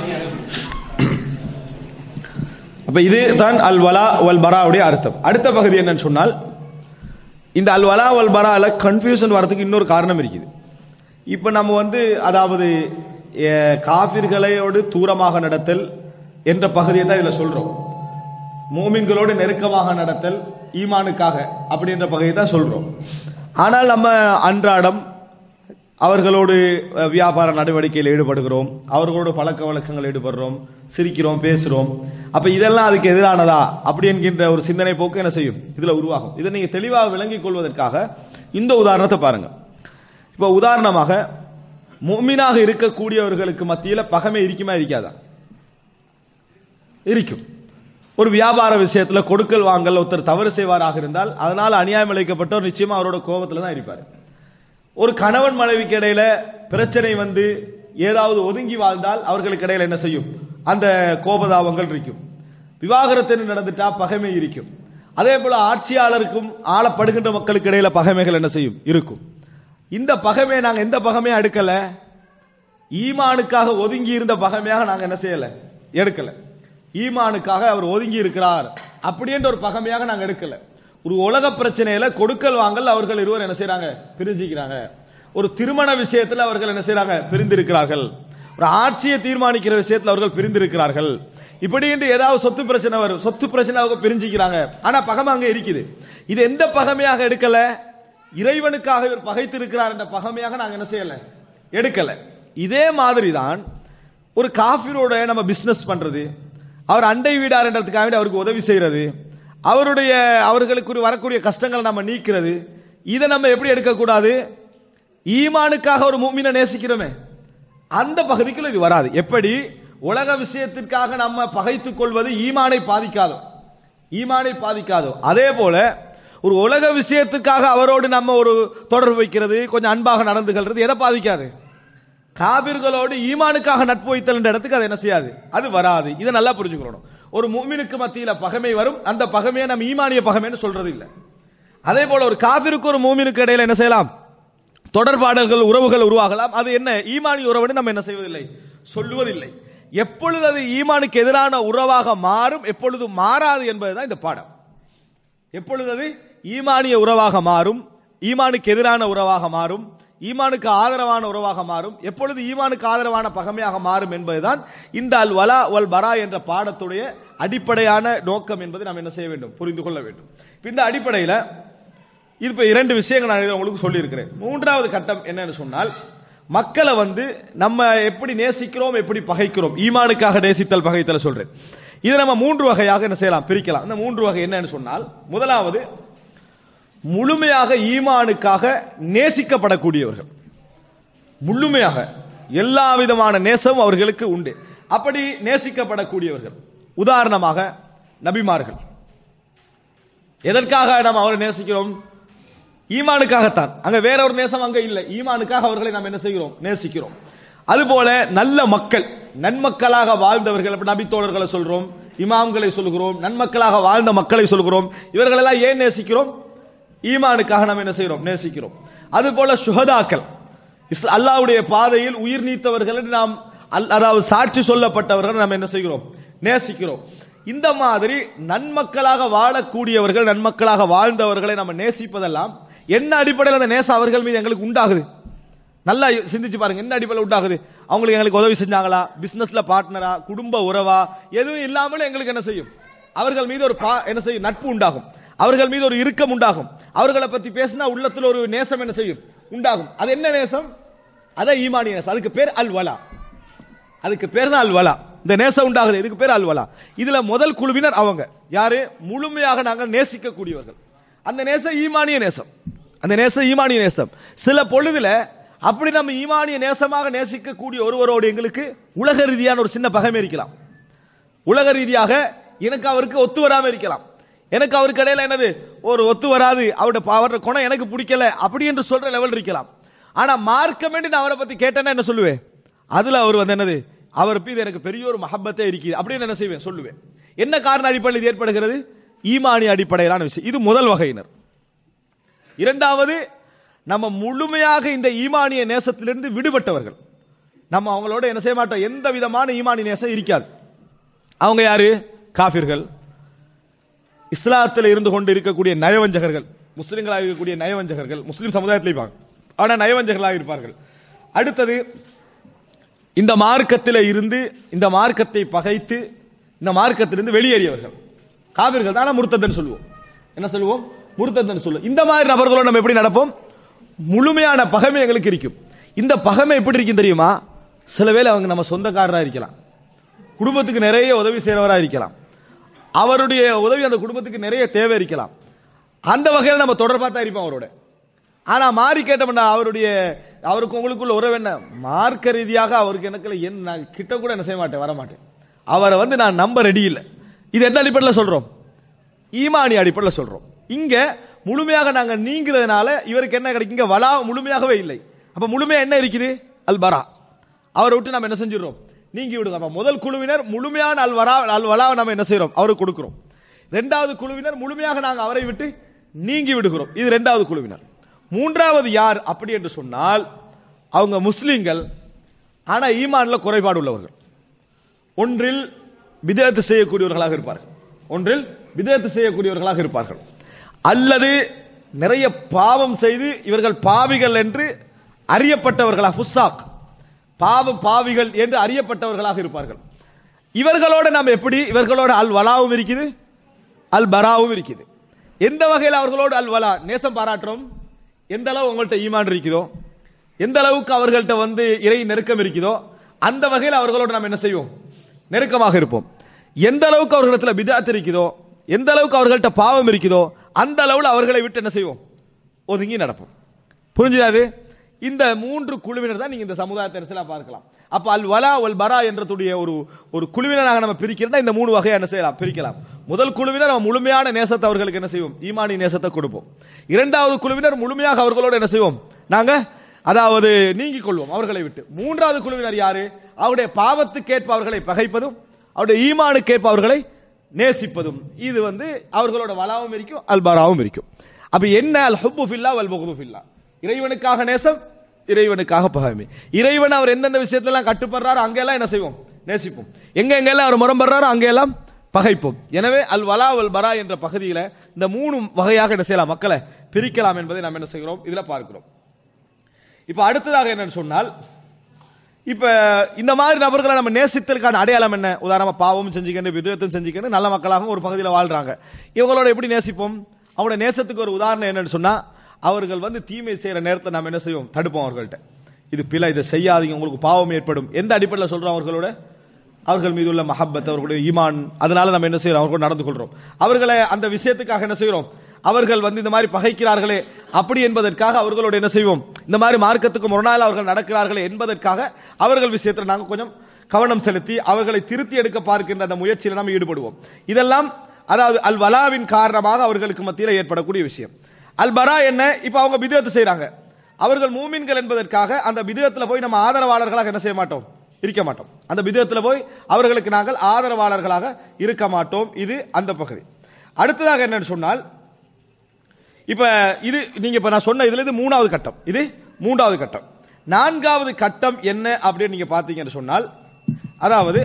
அப்ப இது தான் அல் வலா வல் பராவுடைய அர்த்தம் அடுத்த பகுதி என்னன்னு சொன்னால் இந்த அல் வலா வல் பரால கன்ஃபியூஷன் வரதுக்கு இன்னொரு காரணம் இருக்குது இப்ப நம்ம வந்து அதாவது அஹ், காபிர்களையோடு தூரமாக நடத்தல் என்ற பகுதியை தான் இதுல சொல்றோம் மூமின்களோடு நெருக்கமாக நடத்தல் ஈமானுக்காக அப்படின்ற பகுதியை தான் சொல்றோம் ஆனால் நம்ம அன்றாடம் அவர்களோடு அஹ், வியாபார நடவடிக்கையில் ஈடுபடுகிறோம் அவர்களோடு பழக்க வழக்கங்கள் ஈடுபடுறோம் சிரிக்கிறோம் பேசுறோம் அப்ப இதெல்லாம் அதுக்கு எதிரானதா அப்படி என்கின்ற ஒரு சிந்தனை போக்கு என்ன செய்யும் இதுல உருவாகும் இதை நீங்க தெளிவாக விளங்கிக் கொள்வதற்காக இந்த உதாரணத்தை பாருங்க இப்ப உதாரணமாக முஃமினாக இருக்கக்கூடியவர்களுக்கு மத்தியில பகமை இருக்குமா இருக்காதா இருக்கும் ஒரு வியாபார விஷயத்துல கொடுக்கல் வாங்கல் ஒருத்தர் தவறு செய்வாராக இருந்தால் அதனால அநியாயம் இழைக்கப்பட்டவர் நிச்சயமா அவரோட கோபத்துல தான் இருப்பார் ஒரு கணவன் மனைவிக்கு இடையில பிரச்சனை வந்து ஏதாவது ஒதுங்கி வாழ்ந்தால் அவர்களுக்கு இடையில என்ன செய்யும் அந்த கோபதாபங்கள் இருக்கும் விவாகரத்து நடந்துட்டா பகைமை இருக்கும் அதே போல ஆட்சியாளருக்கும் ஆளப்படுகின்ற மக்களுக்கு இடையில பகைமைகள் என்ன செய்யும் இருக்கும் இந்த பகைமையை நாங்க எந்த பகைமையா எடுக்கல ஈமானுக்காக ஒதுங்கி இருந்த பகைமையாக நாங்க என்ன செய்யல எடுக்கல ஈமானுக்காக அவர் ஒதுங்கி இருக்கிறார் அப்படின்ற ஒரு பகைமையாக நாங்க எடுக்கல ஒரு உலக பிரச்சனையில கொடுக்கல் வாங்கல் அவர்கள் இருவர் என்ன செய்றாங்க பிரிஞ்சுக்கிறாங்க ஒரு திருமண விஷயத்துல அவர்கள் என்ன செய்றாங்க பிரிந்திருக்கிறார்கள் ஒரு ஆட்சியை தீர்மானிக்கிற விஷயத்துல அவர்கள் பிரிந்திருக்கிறார்கள் இப்படி என்று ஏதாவது சொத்து பிரச்சனை வரும் சொத்து பிரச்சனை அவங்க பிரிஞ்சுக்கிறாங்க ஆனா பகமை அங்க இருக்குது இது எந்த பகமையாக எடுக்கல இறைவனுக்காக இவர் பகைத்து இருக்கிறார் என்ற பகமையாக நாங்க என்ன செய்யல எடுக்கல இதே மாதிரி தான் ஒரு காஃபிரோட நம்ம பிசினஸ் பண்றது அவர் அண்டை வீடார்ன்றதுக்காக வேண்டி அவருக்கு உதவி செய்யறது அவருடைய அவர்களுக்கு ஒரு வரக்கூடிய கஷ்டங்களை நம்ம நீக்கிறது இதை நம்ம எப்படி எடுக்கக்கூடாது ஈமானுக்காக ஒரு மூமினை நேசிக்கிறோமே அந்த பகுதிக்குள்ள இது வராது எப்படி உலக விஷயத்திற்காக நம்ம பகைத்துக் கொள்வது ஈமானை பாதிக்காதோ ஈமானை பாதிக்காதோ அதே போல ஒரு உலக விஷயத்துக்காக அவரோடு நம்ம ஒரு தொடர்பு வைக்கிறது கொஞ்சம் அன்பாக நடந்து கொள்றது எதை பாதிக்காது காபிர்களோடு ஈமானுக்காக நட்பு வைத்தல் என்ற இடத்துக்கு அது என்ன செய்யாது அது வராது இதை நல்லா புரிஞ்சுக்கணும் ஒரு முஃமினுக்கு மத்தியில பகைமை வரும் அந்த பகைமையை நம்ம ஈமானிய பகைமைன்னு சொல்றது இல்லை அதே போல ஒரு காபிருக்கு ஒரு மூமினுக்கு இடையில என்ன செய்யலாம் தொடர்பாடல்கள் உறவுகள் உருவாகலாம் அது என்ன ஈமானி உறவுன்னு நம்ம என்ன செய்வதில்லை சொல்லுவதில்லை எப்பொழுது அது ஈமானுக்கு எதிரான உறவாக மாறும் எப்பொழுது மாறாது என்பதுதான் இந்த பாடம் எப்பொழுது அது ஈமானிய உறவாக மாறும் ஈமானுக்கு எதிரான உறவாக மாறும் ஈமானுக்கு ஆதரவான உறவாக மாறும் எப்பொழுது ஈமானுக்கு ஆதரவான பகமையாக மாறும் என்பதுதான் இந்த அல் வலா வல் பரா என்ற பாடத்துடைய அடிப்படையான நோக்கம் என்பதை நாம் என்ன செய்ய வேண்டும் புரிந்து கொள்ள வேண்டும் இப்ப இந்த அடிப்படையில் இது இப்ப இரண்டு விஷயங்கள் நான் இதை உங்களுக்கு சொல்லியிருக்கிறேன் மூன்றாவது கட்டம் என்னன்னு சொன்னால் மக்களை வந்து நம்ம எப்படி நேசிக்கிறோம் எப்படி பகைக்கிறோம் ஈமானுக்காக நேசித்தல் பகைத்தல் சொல்றேன் இதை நம்ம மூன்று வகையாக என்ன செய்யலாம் பிரிக்கலாம் இந்த மூன்று வகை என்னன்னு சொன்னால் முதலாவது முழுமையாக ஈமானுக்காக நேசிக்கப்படக்கூடியவர்கள் முழுமையாக எல்லா விதமான நேசமும் அவர்களுக்கு உண்டு அப்படி நேசிக்கப்படக்கூடியவர்கள் உதாரணமாக நபிமார்கள் எதற்காக நாம் அவரை நேசிக்கிறோம் ஈமானுக்காகத்தான் அங்க வேற ஒரு நேசம் அங்க இல்லை ஈமானுக்காக அவர்களை நாம் என்ன செய்கிறோம் நேசிக்கிறோம் அதுபோல நல்ல மக்கள் நன்மக்களாக வாழ்ந்தவர்கள் இப்ப நபித்தோழர்களை சொல்றோம் இமாம்களை சொல்கிறோம் நன்மக்களாக வாழ்ந்த மக்களை சொல்கிறோம் இவர்களெல்லாம் ஏன் நேசிக்கிறோம் ஈமானுக்காக நாம் என்ன செய்கிறோம் நேசிக்கிறோம் அதுபோல சுஹதாக்கள் இஸ் அல்லாஹ்வுடைய பாதையில் உயிர் நீத்தவர்கள் என்று நாம் அல்- அதாவது சாட்சி சொல்லப்பட்டவர்கள் நாம் என்ன செய்கிறோம் நேசிக்கிறோம் இந்த மாதிரி நன்மக்களாக வாழக்கூடியவர்கள் நன்மக்களாக வாழ்ந்தவர்களை நம்ம நேசிப்பதெல்லாம் என்ன அடிப்படையில் அந்த நேசம் அவர்கள் மீது எங்களுக்கு உண்டாகுது நல்லா சிந்திச்சு பாருங்க என்ன அடிப்படையில் உண்டாகுது அவங்களுக்கு எங்களுக்கு உதவி செஞ்சாங்களா பிசினஸ்ல பார்ட்னரா குடும்ப உறவா எதுவும் இல்லாமலே எங்களுக்கு என்ன செய்யும் அவர்கள் மீது ஒரு பா- என்ன செய்யும் நட்பு உண்டாகும் அவர்கள் மீது ஒரு இறுக்கம் உண்டாகும் அவர்களை பத்தி பேசினா உள்ளத்துல ஒரு நேசம் என்ன செய்யும் உண்டாகும் அது என்ன நேசம் அதான் ஈமானிய நேசம் அதுக்கு பேர் அல் வலா அதுக்கு பேர் தான் அல்வலா இந்த நேசம் உண்டாகுது இதுக்கு பேர் அல்வலா இதுல முதல் குழுவினர் அவங்க யாரு முழுமையாக நாங்கள் நேசிக்கக்கூடியவர்கள் அந்த நேசம் ஈமானிய நேசம் அந்த நேசம் ஈமானிய நேசம் சில பொழுதுல அப்படி நம்ம ஈமானிய நேசமாக நேசிக்கக்கூடிய ஒருவரோடு எங்களுக்கு உலக ரீதியான ஒரு சின்ன பகைமை இருக்கலாம் உலக ரீதியாக எனக்கு அவருக்கு ஒத்து வராம இருக்கலாம் எனக்கு அவருக்கு இடையில என்னது ஒரு ஒத்து வராது அவருடைய ப- அவருடைய குணம் எனக்கு பிடிக்கல அப்படி என்று சொல்ற லெவல் இருக்கலாம் ஆனா மார்க்கம் என்று நான் அவரை பத்தி கேட்டேன்னா என்ன சொல்லுவேன் அதுல அவர் வந்து என்னது அவர் மீது எனக்கு பெரிய ஒரு மஹப்பத்தே இருக்குது அப்படின்னு என்ன செய்வேன் சொல்லுவேன் என்ன காரண அடிப்படையில் இது ஏற்படுகிறது ஈமானி அடிப்படையிலான விஷயம் இது முதல் வகையினர் இரண்டாவது நம்ம முழுமையாக இந்த ஈமானிய நேசத்திலிருந்து விடுபட்டவர்கள் நம்ம அவங்களோட என்ன செய்ய மாட்டோம் எந்த விதமான ஈமானி நேசம் இருக்காது அவங்க யாரு காபிர்கள் இஸ்லாத்தில் இருந்து கொண்டு இருக்கக்கூடிய நயவஞ்சகர்கள் முஸ்லிம்களாக இருக்கக்கூடிய நயவஞ்சகர்கள் முஸ்லிம் சமுதாயத்தில் இருப்பாங்க ஆனா நயவஞ்சகர்களாக இருப்பார்கள் அடுத்தது இந்த மார்க்கத்தில் இருந்து இந்த மார்க்கத்தை பகைத்து இந்த மார்க்கத்திலிருந்து வெளியேறியவர்கள் காவிர்கள் தானே முருத்தத்தன் சொல்லுவோம் என்ன சொல்லுவோம் முருத்தத்தன் சொல்லுவோம் இந்த மாதிரி நபர்களோடு நம்ம எப்படி நடப்போம் முழுமையான பகைமை எங்களுக்கு இருக்கும் இந்த பகைமை எப்படி இருக்கும் தெரியுமா சில வேளை அவங்க நம்ம சொந்தக்காரராக இருக்கலாம் குடும்பத்துக்கு நிறைய உதவி செய்கிறவராக இருக்கலாம் அவருடைய உதவி அந்த குடும்பத்துக்கு நிறைய தேவை இருக்கலாம் அந்த வகையில் நம்ம தொடர்பாக தான் இருப்போம் அவரோட ஆனா மாறி கேட்டோம்னா அவருடைய அவருக்கு உங்களுக்குள்ள உறவு என்ன மார்க்க ரீதியாக அவருக்கு எனக்கு என் நான் கிட்ட கூட என்ன செய்ய மாட்டேன் வர மாட்டேன் அவரை வந்து நான் நம்ப ரெடி இல்லை இது எந்த அடிப்படையில் சொல்றோம் ஈமானி அடிப்படையில் சொல்றோம் இங்க முழுமையாக நாங்க நீங்கிறதுனால இவருக்கு என்ன கிடைக்கும் இங்க வலா முழுமையாகவே இல்லை அப்ப முழுமையா என்ன இருக்குது அல் பரா அவரை விட்டு நம்ம என்ன செஞ்சிடறோம் நீங்கி விடுங்க அப்ப முதல் குழுவினர் முழுமையான அல் வரா அல் வலாவை நம்ம என்ன செய்றோம் அவருக்கு கொடுக்கிறோம் இரண்டாவது குழுவினர் முழுமையாக நாங்கள் அவரை விட்டு நீங்கி விடுகிறோம் இது இரண்டாவது குழுவினர் மூன்றாவது யார் அப்படி என்று சொன்னால் அவங்க முஸ்லிம்கள் ஆனா ஈமான்ல குறைபாடு உள்ளவர்கள் ஒன்றில் விதத்து செய்யக்கூடியவர்களாக இருப்பார்கள் ஒன்றில் விதத்து செய்யக்கூடியவர்களாக இருப்பார்கள் அல்லது நிறைய பாவம் செய்து இவர்கள் பாவிகள் என்று அறியப்பட்டவர்களா ஃபுசாக் பாவம் பாவிகள் என்று அறியப்பட்டவர்களாக இருப்பார்கள் இவர்களோட நாம் எப்படி இவர்களோட அல் வலாவும் இருக்குது அல் பராவும் இருக்குது எந்த வகையில் அவர்களோடு அல் வலா நேசம் பாராட்டுறோம் எந்த அளவு உங்கள்கிட்ட ஈமான் இருக்குதோ எந்த அளவுக்கு அவர்கள்ட்ட வந்து இறை நெருக்கம் இருக்குதோ அந்த வகையில் அவர்களோடு நாம் என்ன செய்வோம் நெருக்கமாக இருப்போம் எந்த அளவுக்கு அவர்களிடத்தில் பிதாத் இருக்குதோ எந்த அளவுக்கு அவர்கள்ட்ட பாவம் இருக்குதோ அந்த அளவில் அவர்களை விட்டு என்ன செய்வோம் ஒதுங்கி நடப்போம் புரிஞ்சுதா அது இந்த மூன்று குழுவினர் தான் நீங்க இந்த சமுதாயத்தை அரசியலா பார்க்கலாம் அப்ப அல் வலா வல் பரா என்றதுடைய ஒரு ஒரு குழுவினராக நம்ம பிரிக்கிறதா இந்த மூணு வகையா என்ன செய்யலாம் பிரிக்கலாம் முதல் குழுவினர் நம்ம முழுமையான நேசத்தை அவர்களுக்கு என்ன செய்வோம் ஈமானி நேசத்தை கொடுப்போம் இரண்டாவது குழுவினர் முழுமையாக அவர்களோடு என்ன செய்வோம் நாங்க அதாவது நீங்கிக் கொள்வோம் அவர்களை விட்டு மூன்றாவது குழுவினர் யாரு அவருடைய பாவத்துக்கேற்ப அவர்களை பகைப்பதும் அவருடைய ஈமானுக்கேற்ப அவர்களை நேசிப்பதும் இது வந்து அவர்களோட வலாவும் இருக்கும் அல்பாராவும் இருக்கும் அப்ப என்ன அல் ஹுப்பு ஃபில்லா வல் புகுது ஃபில்லா இறைவனுக்காக நேசம் இறைவனுக்காக பகைமை இறைவன் அவர் எந்தெந்த விஷயத்துல எல்லாம் கட்டுப்படுறாரோ அங்கெல்லாம் என்ன செய்வோம் நேசிப்போம் எங்க எங்கெல்லாம் அவர் முரம்படுறாரோ அங்கெல்லாம் பகைப்போம் எனவே அல் வலா வல் பரா என்ற பகுதியில இந்த மூணு வகையாக என்ன செய்யலாம் மக்களை பிரிக்கலாம் என்பதை நாம் என்ன செய்கிறோம் இதுல பார்க்கிறோம் இப்ப அடுத்ததாக என்னன்னு சொன்னால் இப்ப இந்த மாதிரி நபர்களை நம்ம நேசித்தலுக்கான அடையாளம் என்ன உதாரணமா பாவம் செஞ்சுக்கணும் விதத்தும் செஞ்சுக்கணும் நல்ல மக்களாகவும் ஒரு பகுதியில் வாழ்றாங்க இவங்களோட எப்படி நேசிப்போம் அவங்களோட நேசத்துக்கு ஒரு உதாரணம் என்னன்னு சொன்னா அவர்கள் வந்து தீமை செய்யற நேரத்தை நம்ம என்ன செய்வோம் தடுப்போம் அவர்கள்ட்ட இது பிழை இதை செய்யாதீங்க உங்களுக்கு பாவம் ஏற்படும் எந்த அடிப்படையில் சொல்றோம் அவர்களோட அவர்கள் மீது உள்ள மஹப்பத் அவர்களுடைய ஈமான் அதனால நம்ம என்ன செய்யறோம் அவர்களோட நடந்து கொள்றோம் அவர்களை அந்த விஷயத்துக்காக என்ன செய்யறோம் அவர்கள் வந்து இந்த மாதிரி பகைக்கிறார்களே அப்படி என்பதற்காக அவர்களோட என்ன செய்வோம் இந்த மாதிரி மார்க்கத்துக்கு முரணால் அவர்கள் நடக்கிறார்களே என்பதற்காக அவர்கள் விஷயத்தில் நாங்கள் கொஞ்சம் கவனம் செலுத்தி அவர்களை திருத்தி எடுக்க பார்க்கின்ற அந்த முயற்சியில் நாம் ஈடுபடுவோம் இதெல்லாம் அதாவது அல் வலாவின் காரணமாக அவர்களுக்கு மத்தியில் ஏற்படக்கூடிய விஷயம் அல் பரா என்ன இப்ப அவங்க பிதத்து செய்றாங்க அவர்கள் மூமின்கள் என்பதற்காக அந்த பிதத்துல போய் நம்ம ஆதரவாளர்களாக என்ன செய்ய மாட்டோம் இருக்க மாட்டோம் அந்த பிதத்துல போய் அவர்களுக்கு நாங்கள் ஆதரவாளர்களாக இருக்க மாட்டோம் இது அந்த பகுதி அடுத்ததாக என்னன்னு சொன்னால் இப்ப இது நீங்க இப்ப நான் சொன்ன இதுல இது மூணாவது கட்டம் இது மூன்றாவது கட்டம் நான்காவது கட்டம் என்ன அப்படின்னு நீங்க பாத்தீங்கன்னு சொன்னால் அதாவது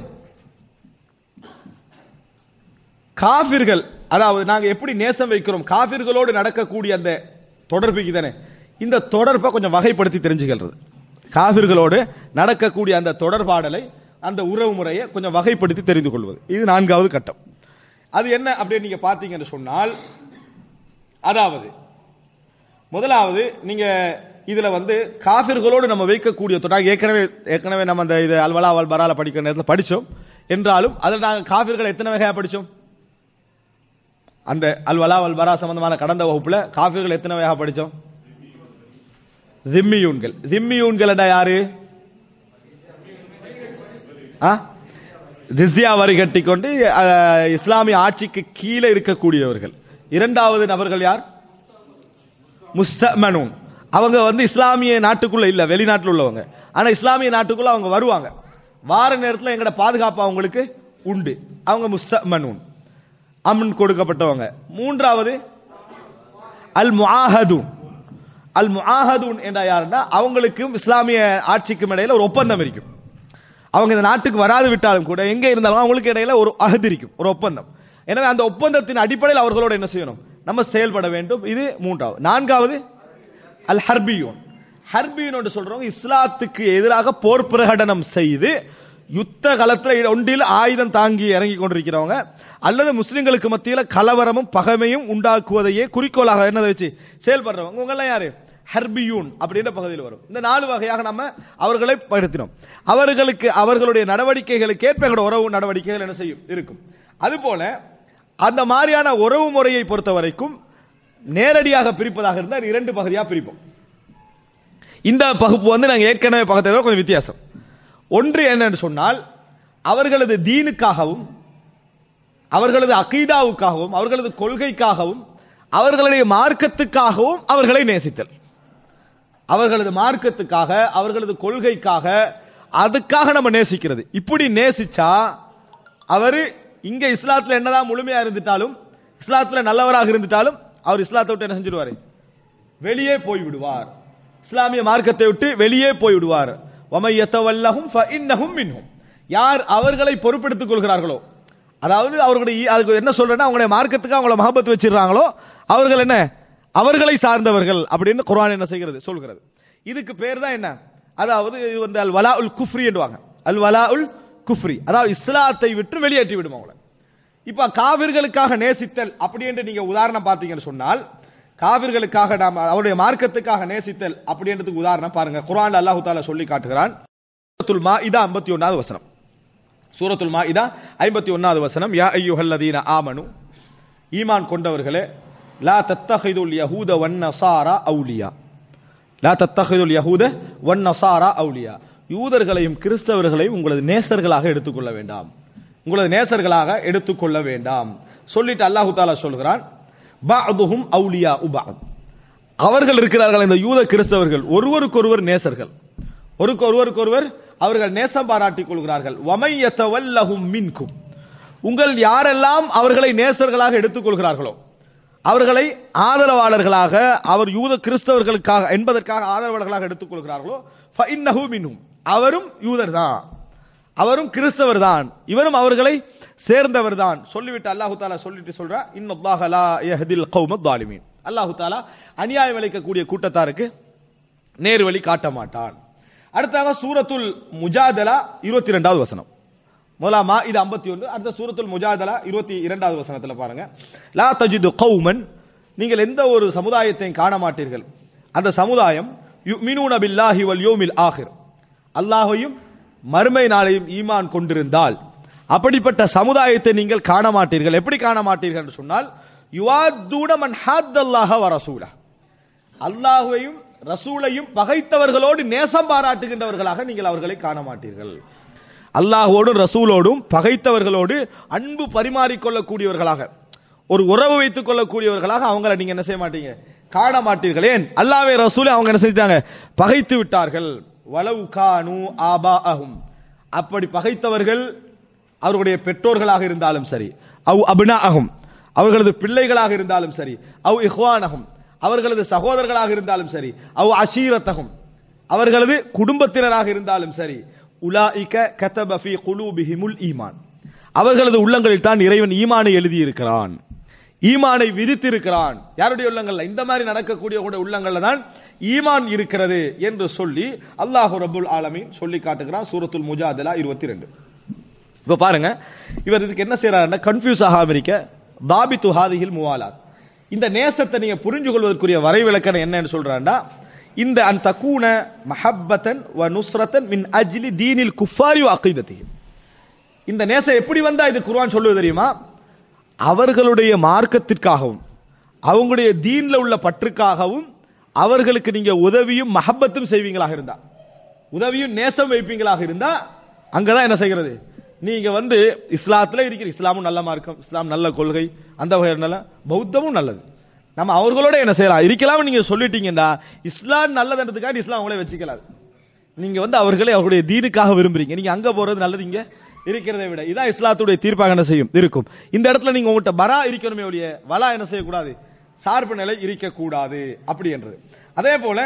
காபிர்கள் அதாவது நாங்க எப்படி நேசம் வைக்கிறோம் காபிர்களோடு நடக்கக்கூடிய அந்த தொடர்புக்கு தானே இந்த தொடர்பை கொஞ்சம் வகைப்படுத்தி தெரிஞ்சுக்கிறது காபிர்களோடு நடக்கக்கூடிய அந்த தொடர்பாடலை அந்த உறவு முறையை கொஞ்சம் வகைப்படுத்தி தெரிந்து கொள்வது இது நான்காவது கட்டம் அது என்ன அப்படின்னு நீங்க பாத்தீங்கன்னு சொன்னால் அதாவது முதலாவது நீங்க இதுல வந்து காபிர்களோடு நம்ம வைக்கக்கூடிய தொடர் ஏற்கனவே ஏற்கனவே நம்ம அந்த இது அல்வலா அல் பரால படிக்கிற நேரத்தில் படிச்சோம் என்றாலும் அதில் நாங்கள் காபிர்கள் எத்தனை வகையா படிச்சோம் அந்த அல்வலா அல் பரா சம்பந்தமான கடந்த வகுப்புல காபிர்கள் எத்தனை வகையாக படிச்சோம் திம்மியூன்கள் திம்மியூன்கள் யாரு ஆ ஜிஸ்யா வரி கட்டிக்கொண்டு அஹ், இஸ்லாமிய ஆட்சிக்கு கீழே இருக்கக்கூடியவர்கள் இரண்டாவது நபர்கள் யார் முஸ்தமனூன் அவங்க வந்து இஸ்லாமிய நாட்டுக்குள்ள இல்ல வெளிநாட்டில் உள்ளவங்க ஆனா இஸ்லாமிய நாட்டுக்குள்ள அவங்க வருவாங்க வார நேரத்தில் எங்கட பாதுகாப்பு அவங்களுக்கு உண்டு அவங்க முஸ்தமனூன் அமன் கொடுக்கப்பட்டவங்க மூன்றாவது அல் முஆஹதூன் அல் முஆஹதூன் என்ற யாருன்னா அவங்களுக்கும் இஸ்லாமிய ஆட்சிக்கும் இடையில ஒரு ஒப்பந்தம் இருக்கும் அவங்க இந்த நாட்டுக்கு வராது விட்டாலும் கூட எங்க இருந்தாலும் அவங்களுக்கு இடையில ஒரு அகதி இருக்கும் ஒரு ஒப்பந்தம் எனவே அந்த ஒப்பந்தத்தின் அடிப்படையில் அவர்களோட என்ன செய்யணும் நம்ம செயல்பட வேண்டும் இது மூன்றாவது நான்காவது அல் ஹர்பியூன் ஹர்பியூன் என்று சொல்றவங்க இஸ்லாத்துக்கு எதிராக போர் பிரகடனம் செய்து யுத்த களத்தில் ஒன்றில் ஆயுதம் தாங்கி இறங்கி கொண்டிருக்கிறவங்க அல்லது முஸ்லிம்களுக்கு மத்தியில் கலவரமும் பகைமையும் உண்டாக்குவதையே குறிக்கோளாக என்னதை வச்சு செயல்படுறவங்க உங்கெல்லாம் யாரு ஹர்பியூன் அப்படின்ற பகுதியில் வரும் இந்த நாலு வகையாக நம்ம அவர்களை படுத்தினோம் அவர்களுக்கு அவர்களுடைய நடவடிக்கைகளுக்கு ஏற்ப எங்களோட உறவு நடவடிக்கைகள் என்ன செய்யும் இருக்கும் அதுபோல அந்த மாதிரியான உறவு முறையை பொறுத்த வரைக்கும் நேரடியாக பிரிப்பதாக இருந்தால் இரண்டு பகுதியாக பிரிப்போம் இந்த பகுப்பு வந்து நாங்கள் ஏற்கனவே பக்கத்தை விட கொஞ்சம் வித்தியாசம் ஒன்று என்னன்னு சொன்னால் அவர்களது தீனுக்காகவும் அவர்களது அகீதாவுக்காகவும் அவர்களது கொள்கைக்காகவும் அவர்களுடைய மார்க்கத்துக்காகவும் அவர்களை நேசித்தல் அவர்களது மார்க்கத்துக்காக அவர்களது கொள்கைக்காக அதுக்காக நம்ம நேசிக்கிறது இப்படி நேசிச்சா அவரு இங்க இஸ்லாத்துல என்னதான் முழுமையா இருந்துட்டாலும் இஸ்லாத்துல நல்லவராக இருந்துட்டாலும் அவர் இஸ்லாத்தை விட்டு என்ன செஞ்சிடுவாரு வெளியே போய் விடுவார் இஸ்லாமிய மார்க்கத்தை விட்டு வெளியே போய் விடுவார் வமையத்தவல்லஹும் ஃபஇன்னஹும் மின்ஹும் யார் அவர்களை பொறுப்பெடுத்துக் கொள்கிறார்களோ அதாவது அவர்களுடைய ஈ- அதுக்கு என்ன சொல்றேன்னா அவங்களுடைய மார்க்கத்துக்கு அவங்கள மஹபத் வச்சிடுறாங்களோ அவர்கள் என்ன அவர்களை சார்ந்தவர்கள் அப்படின்னு குர்ஆன் என்ன செய்கிறது சொல்கிறது இதுக்கு பேர் தான் என்ன அதாவது இது வந்து அல் வலா உல் குஃப்ரி என்றுவாங்க அல் வலா உல் குஃப்ரி அதாவது இஸ்லாத்தை விட்டு வெளியேற்றி விடும் அவங்களை இப்ப காவிர்களுக்காக நேசித்தல் அப்படி என்று நீங்க உதாரணம் பார்த்தீங்கன்னு சொன்னால் காவிர்களுக்காக நாம் அவருடைய மார்க்கத்துக்காக நேசித்தல் அப்படின்றதுக்கு உதாரணம் பாருங்க குர்ஆன்ல அல்லாஹ் தாலா சொல்லி காட்டுகிறான் சூரத்துல் மாஇதா 51வது வசனம் சூரத்துல் மாஇதா 51வது வசனம் யா அய்யுஹல்லதீன ஆமனு ஈமான் கொண்டவர்களே லா தத்தஹிதுல் யஹூத வன் நஸாரா அவுலியா லா தத்தஹிதுல் யஹூத வன் நசாரா அவுலியா யூதர்களையும் கிறிஸ்தவர்களையும் உங்களது நேசர்களாக எடுத்துக்கொள்ள வேண்டாம் உங்களது நேசர்களாக எடுத்துக்கொள்ள வேண்டாம் சொல்லிட்டு அல்லாஹு தாலா சொல்கிறான் பஅதுஹும் அவுலியா உபஅத் அவர்கள் இருக்கிறார்கள் இந்த யூத கிறிஸ்தவர்கள் ஒருவருக்கொருவர் நேசர்கள் ஒருக்கு ஒருவருக்கொருவர் அவர்கள் நேசம் பாராட்டிக் கொள்கிறார்கள் வமையத்தவல்லஹும் மின்கும் உங்கள் யாரெல்லாம் அவர்களை நேசர்களாக எடுத்துக்கொள்கிறார்களோ அவர்களை ஆதரவாளர்களாக அவர் யூத கிறிஸ்தவர்களுக்காக என்பதற்காக ஆதரவாளர்களாக எடுத்துக்கொள்கிறார்களோ ஃபஇன்னஹு மின்ஹும் அவரும் யூதர் தான் அவரும் கிறிஸ்தவர் தான் இவரும் அவர்களை சேர்ந்தவர் தான் சொல்லிவிட்டு அல்லாஹு தாலா சொல்லிட்டு சொல்றா இன்னல்லாஹ லா யஹ்தில் கௌமத் தாலிமீன் அல்லாஹு தாலா அநியாயம் இழைக்கக்கூடிய கூட்டத்தாருக்கு நேர் வழி காட்ட மாட்டான் அடுத்தாக சூரத்துல் முஜாதலா இருபத்தி ரெண்டாவது வசனம் முதலாமா இது ஐம்பத்தி ஒன்று அடுத்த சூரத்துல் முஜாதலா இருபத்தி இரண்டாவது வசனத்துல பாருங்க லா தஜிது கௌமன் நீங்கள் எந்த ஒரு சமுதாயத்தையும் காண மாட்டீர்கள் அந்த சமுதாயம் யுமினூன பில்லாஹி வல் யோமில் ஆஹிர் அல்லாஹையும் மறுமை நாளையும் ஈமான் கொண்டிருந்தால் அப்படிப்பட்ட சமுதாயத்தை நீங்கள் காண மாட்டீர்கள் எப்படி காண மாட்டீர்கள் என்று சொன்னால் யுவாத்தூன மன் ஹாத்தல்லாஹ வ ரசூலா அல்லாஹுவையும் ரசூலையும் பகைத்தவர்களோடு நேசம் பாராட்டுகின்றவர்களாக நீங்கள் அவர்களை காண மாட்டீர்கள் அல்லாஹோடும் ரசூலோடும் பகைத்தவர்களோடு அன்பு பரிமாறிக்கொள்ளக்கூடியவர்களாக ஒரு உறவு வைத்துக் கொள்ளக்கூடியவர்களாக அவங்கள நீங்க என்ன செய்ய மாட்டீங்க காண மாட்டீர்கள் ஏன் அல்லாவே ரசூலை அவங்க என்ன செஞ்சாங்க பகைத்து விட்டார்கள் வலவு கானு ஆபா அஹும் அப்படி பகைத்தவர்கள் அவர்களுடைய பெற்றோர்களாக இருந்தாலும் சரி அவ் அபினா அகும் அவர்களது பிள்ளைகளாக இருந்தாலும் சரி அவ் இஹ்வானகும் அவர்களது சகோதரர்களாக இருந்தாலும் சரி அவ் அஷீரத்தகும் அவர்களது குடும்பத்தினராக இருந்தாலும் சரி உலாஇக கதப ஃபீ குலூபிஹிமுல் ஈமான் அவர்களது உள்ளங்களில் தான் இறைவன் ஈமானை எழுதி இருக்கிறான் ஈமானை விதித்திருக்கிறான் யாருடைய உள்ளங்கள்ல இந்த மாதிரி நடக்கக்கூடிய கூட உள்ளங்கள்ல தான் ஈமான் இருக்கிறது என்று சொல்லி அல்லாஹு ரபுல் ஆலமீன் சொல்லி காட்டுகிறான் சூரத்துல் முஜாதலா இருபத்தி ரெண்டு இப்ப பாருங்க இவர் இதுக்கு என்ன செய்யறாருன்னா கன்ஃபியூஸ் ஆகாம இருக்க தாபி துஹாதிகில் முவாலாத் இந்த நேசத்தை நீங்க புரிஞ்சு கொள்வதற்குரிய வரைவிலக்கணம் என்னன்னு சொல்றாருன்னா இந்த அன் தக்கூன மஹப்பத்தன் வ நுஸ்ரத்தன் மின் அஜ்லி தீனில் குஃபாரி அகைதத்தையும் இந்த நேசம் எப்படி வந்தா இது குர்ஆன் சொல்லுவது தெரியுமா அவர்களுடைய மார்க்கத்திற்காகவும் அவங்களுடைய தீன்ல உள்ள பற்றுக்காகவும் அவர்களுக்கு நீங்க உதவியும் மஹப்பத்தும் செய்வீங்களாக இருந்தா உதவியும் நேசம் வைப்பீங்களாக இருந்தா அங்கதான் என்ன செய்கிறது நீங்க வந்து இஸ்லாத்துல இருக்கிற இஸ்லாமும் நல்ல மார்க்கம் இஸ்லாம் நல்ல கொள்கை அந்த வகை நல்ல பௌத்தமும் நல்லது நம்ம அவர்களோட என்ன செய்யலாம் இருக்கலாம் நீங்க சொல்லிட்டீங்கன்னா இஸ்லாம் நல்லதுன்றதுக்காக இஸ்லாம் அவங்களே வச்சுக்கலாம் நீங்க வந்து அவர்களை அவர்களுடைய தீனுக்காக விரும்புறீங்க நீங்க அங்க போறது நல்லது இங்க இருக்கிறதை விட இதான் இஸ்லாத்துடைய தீர்ப்பாக என்ன செய்யும் இருக்கும் இந்த இடத்துல நீங்க உங்கள்கிட்ட பரா இருக்கணுமே ஒழிய வலா என்ன செய்யக்கூடாது சார்பு நிலை இருக்கக்கூடாது அப்படி என்றது அதே போல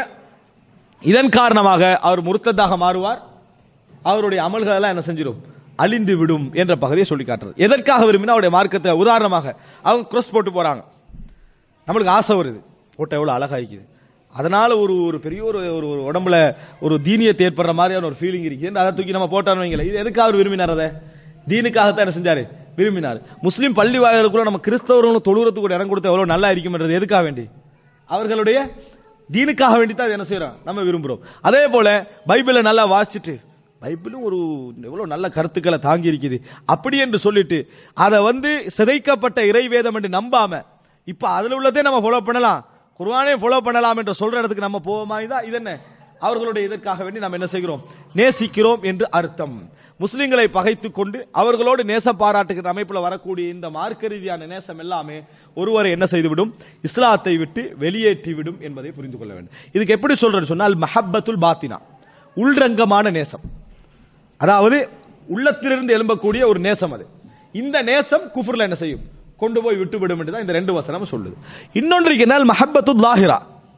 இதன் காரணமாக அவர் முருத்ததாக மாறுவார் அவருடைய அமல்கள் எல்லாம் என்ன செஞ்சிடும் அழிந்து விடும் என்ற பகுதியை சொல்லி காட்டுறது எதற்காக விரும்பினா அவருடைய மார்க்கத்தை உதாரணமாக அவங்க cross போட்டு போறாங்க நம்மளுக்கு ஆசை வருது போட்டோ எவ்வளவு அழகா இருக்குது அதனால ஒரு ஒரு பெரிய ஒரு ஒரு ஒரு உடம்புல ஒரு தீனியத்தை ஏற்படுற மாதிரியான ஒரு ஃபீலிங் இருக்குது அதை தூக்கி நம்ம போட்டோன்னு வைங்களேன் இது எதுக்காக அவர் விரும்பினார் அதை தீனுக்காகத்தான் என்ன செஞ்சாரு விரும்பினார் முஸ்லீம் பள்ளி வாயிலுக்குள்ள நம்ம கிறிஸ்தவர்களும் தொழுகிறதுக்கு கூட இடம் கொடுத்தா எவ்வளவு நல்லா இருக்கும்ன்றது எதுக்காக வேண்டி அவர்களுடைய தீனுக்காக வேண்டி தான் இதை என்ன செய்யறோம் நம்ம விரும்புறோம் அதே போல பைபிளை நல்லா வாசிச்சுட்டு பைபிளும் ஒரு எவ்வளவு நல்ல கருத்துக்களை தாங்கி இருக்குது அப்படி என்று சொல்லிட்டு அதை வந்து சிதைக்கப்பட்ட இறைவேதம் என்று நம்பாம இப்ப அதுல உள்ளதே நம்ம ஃபாலோ பண்ணலாம் குர்ஆனே ஃபாலோ பண்ணலாம் என்று சொல்ற இடத்துக்கு நம்ம போவோமா இதா இது என்ன அவர்களுடைய இதற்காக வேண்டி நாம் என்ன செய்கிறோம் நேசிக்கிறோம் என்று அர்த்தம் முஸ்லிம்களை பகைத்துக் கொண்டு அவர்களோடு நேசம் பாராட்டுகிற அமைப்புல வரக்கூடிய இந்த மார்க்க ரீதியான நேசம் எல்லாமே ஒருவரை என்ன செய்துவிடும் இஸ்லாத்தை விட்டு வெளியேற்றி விடும் என்பதை புரிந்து கொள்ள வேண்டும் இதுக்கு எப்படி சொல்றேன்னு சொன்னால் மஹப்பத்துல் பாத்தினா உள்ரங்கமான நேசம் அதாவது உள்ளத்திலிருந்து எழும்பக்கூடிய ஒரு நேசம் அது இந்த நேசம் குஃபுர்ல என்ன செய்யும் கொண்டு போய் விட்டுவிடும் என்று தான் இந்த ரெண்டு வசனம் சொல்லுது இன்னொன்றைக்கு என்னால் மஹப்பத்து லாஹிரா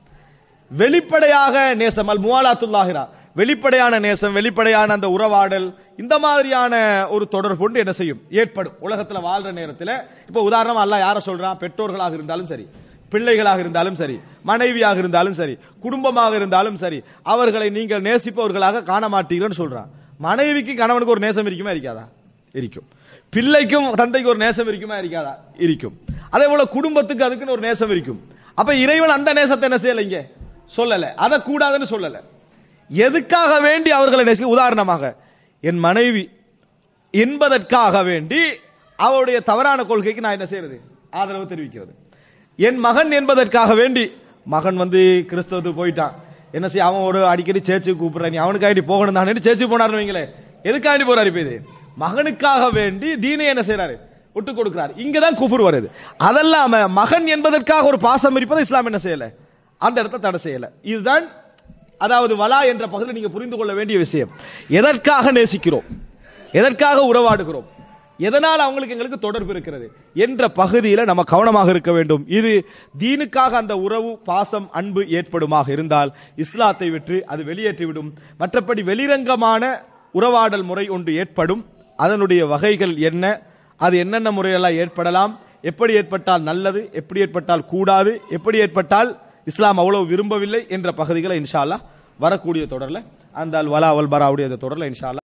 வெளிப்படையாக நேசம் அல் முவாலாத்துல்லாஹிரா வெளிப்படையான நேசம் வெளிப்படையான அந்த உறவாடல் இந்த மாதிரியான ஒரு தொடர்பு கொண்டு என்ன செய்யும் ஏற்படும் உலகத்துல வாழ்ற நேரத்தில் இப்ப உதாரணமா அல்லாஹ் யார சொல்றான் பெற்றோர்களாக இருந்தாலும் சரி பிள்ளைகளாக இருந்தாலும் சரி மனைவியாக இருந்தாலும் சரி குடும்பமாக இருந்தாலும் சரி அவர்களை நீங்கள் நேசிப்பவர்களாக காண மாட்டீங்கன்னு சொல்றான் மனைவிக்கு கணவனுக்கு ஒரு நேசம் இருக்குமா இருக்காதா இருக்கும் பிள்ளைக்கும் தந்தைக்கு ஒரு நேசம் இருக்குமா இருக்காதா இருக்கும் அதே போல குடும்பத்துக்கு அதுக்குன்னு ஒரு நேசம் இருக்கும் அப்ப இறைவன் அந்த நேசத்தை என்ன செய்யல இங்க சொல்லல அதை கூடாதுன்னு சொல்லல எதுக்காக வேண்டி அவர்களை நேசிக்க உதாரணமாக என் மனைவி என்பதற்காக வேண்டி அவருடைய தவறான கொள்கைக்கு நான் என்ன செய்யறது ஆதரவு தெரிவிக்கிறது என் மகன் என்பதற்காக வேண்டி மகன் வந்து கிறிஸ்தவத்துக்கு போயிட்டான் என்ன செய்ய அவன் ஒரு அடிக்கடி சேர்ச்சுக்கு கூப்பிடுறான் நீ அவனுக்காண்டி போகணும் தானே சேர்ச்சுக்கு போனாருன்னு வைங்களேன் எதுக்காண்டி போறாரு இப்ப இது மகனுக்காக வேண்டி தீனை என்ன செய்யறாரு விட்டு கொடுக்கிறார் இங்கதான் குஃபுர் வருது அதல்லாம மகன் என்பதற்காக ஒரு பாசம் இருப்பதை இஸ்லாம் என்ன செய்யல அந்த இடத்த தடை செய்யல இதுதான் அதாவது வலா என்ற பகுதியில் நீங்க புரிந்து கொள்ள வேண்டிய விஷயம் எதற்காக நேசிக்கிறோம் எதற்காக உறவாடுகிறோம் எதனால் அவங்களுக்கு எங்களுக்கு தொடர்பு இருக்கிறது என்ற பகுதியில் நம்ம கவனமாக இருக்க வேண்டும் இது தீனுக்காக அந்த உறவு பாசம் அன்பு ஏற்படுமாக இருந்தால் இஸ்லாத்தை விட்டு அது வெளியேற்றிவிடும் மற்றபடி வெளிரங்கமான உறவாடல் முறை ஒன்று ஏற்படும் அதனுடைய வகைகள் என்ன அது என்னென்ன முறையெல்லாம் ஏற்படலாம் எப்படி ஏற்பட்டால் நல்லது எப்படி ஏற்பட்டால் கூடாது எப்படி ஏற்பட்டால் இஸ்லாம் அவ்வளவு விரும்பவில்லை என்ற பகுதிகளை இன்ஷா அல்லாஹ் வரக்கூடிய தொடர்ல அந்த அல் வலா வல் பராவுடைய அந்த தொடர்ல இன்ஷா அல்லாஹ்